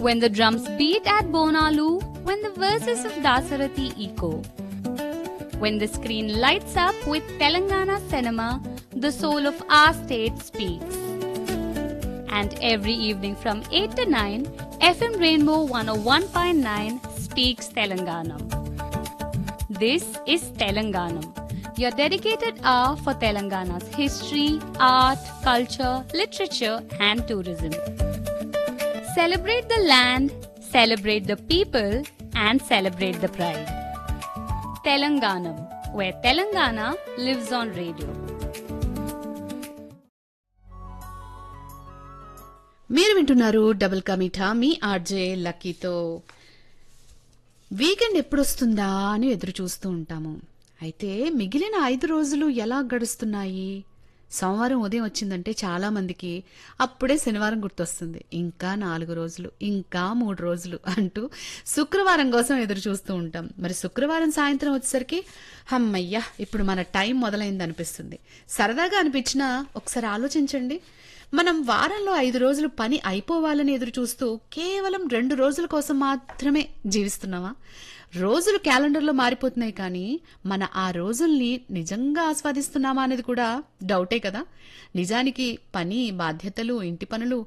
when the drums beat at Bonalu, when the verses of Dasarathi echo. When the screen lights up with Telangana cinema, the soul of our state speaks. And every evening from 8 to 9, FM Rainbow 101.9 speaks Telanganam. This is Telanganam, your dedicated hour for Telangana's history, art, culture, literature, and tourism. Celebrate the land, celebrate the people, and celebrate the pride. Telanganam, where Telangana lives on radio. మీరు వింటున్నారు double కమిఠా మీ RJ లక్కీతో weekend ఎప్పుడొస్తుందా అని ఎదురు చూస్తూ ఉంటాము అయితే మిగిలిన ఐదు రోజులు ఎలా గడుస్తున్నాయి సోమవారం ఉదయం వచ్చిందంటే చాలా మందికి అప్పుడే శనివారం గుర్తొస్తుంది ఇంకా నాలుగు రోజులు ఇంకా మూడు రోజులు అంటూ శుక్రవారం కోసం ఎదురు చూస్తూ ఉంటాం మరి శుక్రవారం సాయంత్రం వచ్చేసరికి హమ్మయ్య ఇప్పుడు మన టైం మొదలైంది అనిపిస్తుంది సరదాగా అనిపించినా ఒకసారి ఆలోచించండి మనం వారంలో ఐదు రోజులు పని అయిపోవాలని ఎదురు చూస్తూ కేవలం రెండు రోజుల కోసం మాత్రమే జీవిస్తున్నావా రోజులు క్యాలెండర్లో మారిపోతున్నాయి కానీ మన ఆ రోజుల్ని నిజంగా ఆస్వాదిస్తున్నామా అనేది కూడా డౌటే కదా నిజానికి పని బాధ్యతలు ఇంటి పనులు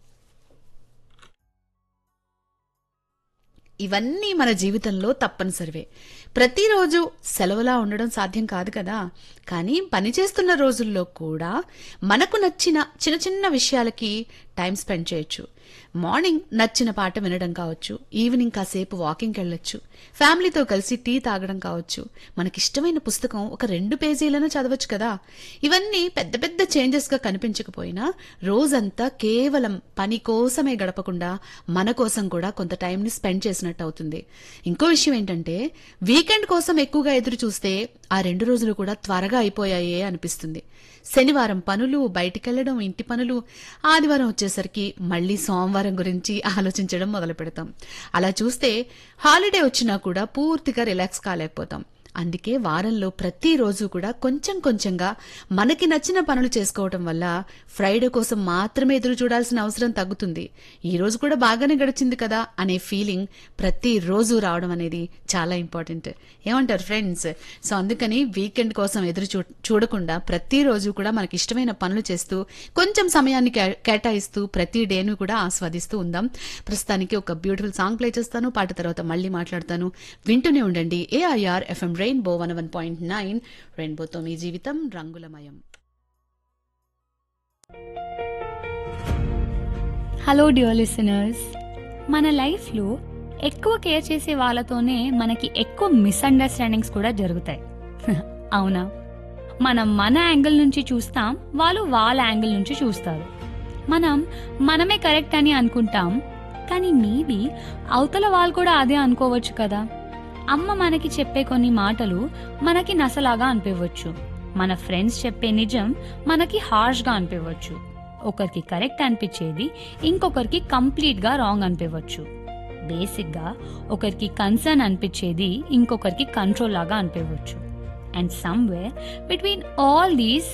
ఇవన్నీ మన జీవితంలో తప్పనిసరివే ప్రతిరోజు సెలవులా ఉండడం సాధ్యం కాదు కదా కానీ పని చేస్తున్న రోజుల్లో కూడా మనకు నచ్చిన చిన్న చిన్న విషయాలకి టైం స్పెండ్ చేయొచ్చు మార్నింగ్ నచ్చిన పాట వినడం కావచ్చు ఈవినింగ్ కాసేపు వాకింగ్కి వెళ్ళొచ్చు ఫ్యామిలీతో కలిసి టీ తాగడం కావచ్చు మనకిష్టమైన పుస్తకం ఒక రెండు పేజీలను చదవచ్చు కదా ఇవన్నీ పెద్ద పెద్ద చేంజెస్గా కనిపించకపోయినా రోజంతా కేవలం పని కోసమే గడపకుండా మన కోసం కూడా కొంత టైంని స్పెండ్ చేసినట్టు అవుతుంది ఇంకో విషయం ఏంటంటే వీకెండ్ కోసం ఎక్కువగా ఎదురు చూస్తే ఆ రెండు రోజులు కూడా త్వరగా అయిపోయాయే అనిపిస్తుంది శనివారం పనులు బయటికెళ్లడం ఇంటి పనులు ఆదివారం వచ్చేసరికి మళ్ళీ సోమవారం గురించి ఆలోచించడం మొదలు పెడతాం అలా చూస్తే హాలిడే వచ్చినా కూడా పూర్తిగా రిలాక్స్ కాలేకపోతాం అందుకే వారంలో ప్రతిరోజు కూడా కొంచెం కొంచెంగా మనకి నచ్చిన పనులు చేసుకోవటం వల్ల ఫ్రైడే కోసం మాత్రమే ఎదురు చూడాల్సిన అవసరం తగ్గుతుంది ఈ రోజు కూడా బాగానే గడిచింది కదా అనే ఫీలింగ్ ప్రతిరోజు రావడం అనేది చాలా ఇంపార్టెంట్ ఏమంటారు ఫ్రెండ్స్ సో అందుకని వీకెండ్ కోసం ఎదురు చూ చూడకుండా ప్రతిరోజు కూడా మనకి ఇష్టమైన పనులు చేస్తూ కొంచెం సమయాన్ని కే- కేటాయిస్తూ ప్రతి డేను కూడా ఆస్వాదిస్తూ ఉందాం ప్రస్తుతానికి ఒక బ్యూటిఫుల్ సాంగ్ ప్లే చేస్తాను పాట తర్వాత మళ్ళీ మాట్లాడతాను వింటూనే ఉండండి AIR FM Rainbow one one point nine రెయిన్బోతో మీ జీవితం రంగులమయం హలో డియర్ లిసనర్స్ మన లైఫ్లో ఎక్కువ కేర్ చేసే వాళ్ళతోనే మనకి ఎక్కువ మిస్అండర్స్టాండింగ్స్ కూడా జరుగుతాయి అవునా మనం మన యాంగిల్ నుంచి చూస్తాం వాళ్ళు వాళ్ళ యాంగిల్ నుంచి చూస్తారు మనం మనమే కరెక్ట్ అని అనుకుంటాం కానీ మేబీ అవతల వాళ్ళు కూడా అదే అనుకోవచ్చు కదా అమ్మ మనకి చెప్పే కొన్ని మాటలు మనకి నసలాగా అనిపించవచ్చు మన ఫ్రెండ్స్ చెప్పే నిజం మనకి హార్ష్గా అనిపించవచ్చు ఒకరికి కరెక్ట్ అనిపించేది ఇంకొకరికి కంప్లీట్ గా రాంగ్ అనిపించవచ్చు బేసిక్ గా ఒకరికి కన్సర్న్ అనిపించేది ఇంకొకరికి కంట్రోల్ లాగా అనిపించవచ్చు and somewhere between all these